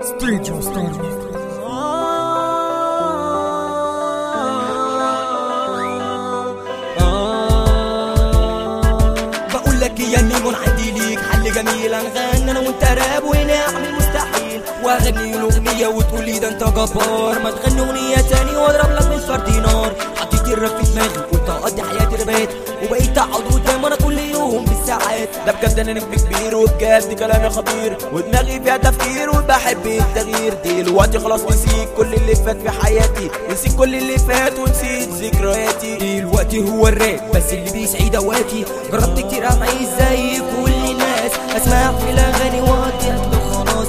ستوديو ستوديو بقول لك يا نيمون عندي ليك حل جميل هنغني انا وانت راب ونعمل مستحيل واغني الاغنيه وتقول لي ده انت جبار ما تغني اغنيه تاني واضرب لك مشوار دينار حطيت الراب في دماغي قلت اقضي حياتي ربات وبقيت اقعد قدام انا كل يوم بالساعات ده بجد انا نجم كبير وبجد كلامي خطير ودماغي فيها تفكير وبحب التغيير دلوقتي خلاص نسيت كل اللي فات في حياتي نسيت كل اللي فات ونسيت ذكرياتي دلوقتي هو الراب بس اللي بيسعد اوقاتي جربت كتير اعيش زي كل الناس اسمع في الاغاني واقضي خلاص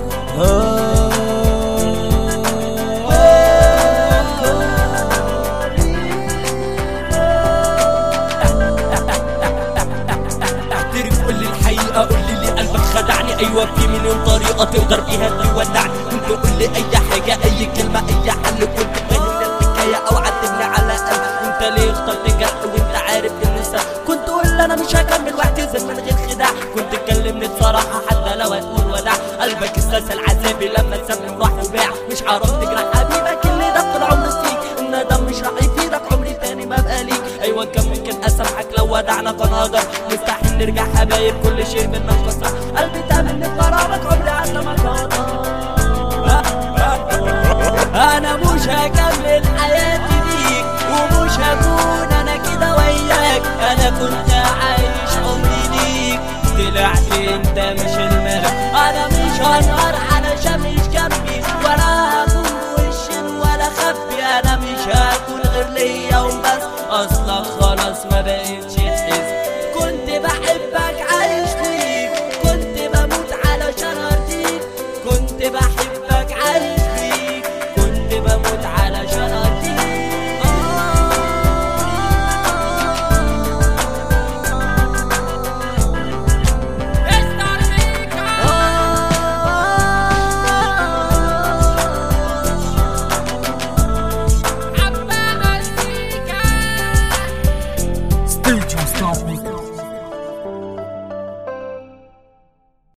اعترف قول لي الحقيقة قول لي اللي قلبك خدعني ايوه في مليون طريقة تقدر بيها تودعني كنت قول لي اي حاجة اي كلمة اي حل كنت فاهم الحكاية او عاتبني على قلب انت ليه اخترت جرح وانت عارف انه سهل كنت قول لي انا مش هكمل واعتذر من غير خداع كنت تكلمني بصراحة حتى لو هتقول وداع قلبك استسهل عذابي لما سابني وراح وباع مش عارف تجرح حبيبك اللي ده طول عمري فيك الندم مش راح يفيدك عمري تاني ما بقى ليك ايوه كان ممكن اسامحك لو ودعنا كان هقدر مستحيل نرجع حبايب كل شيء بينا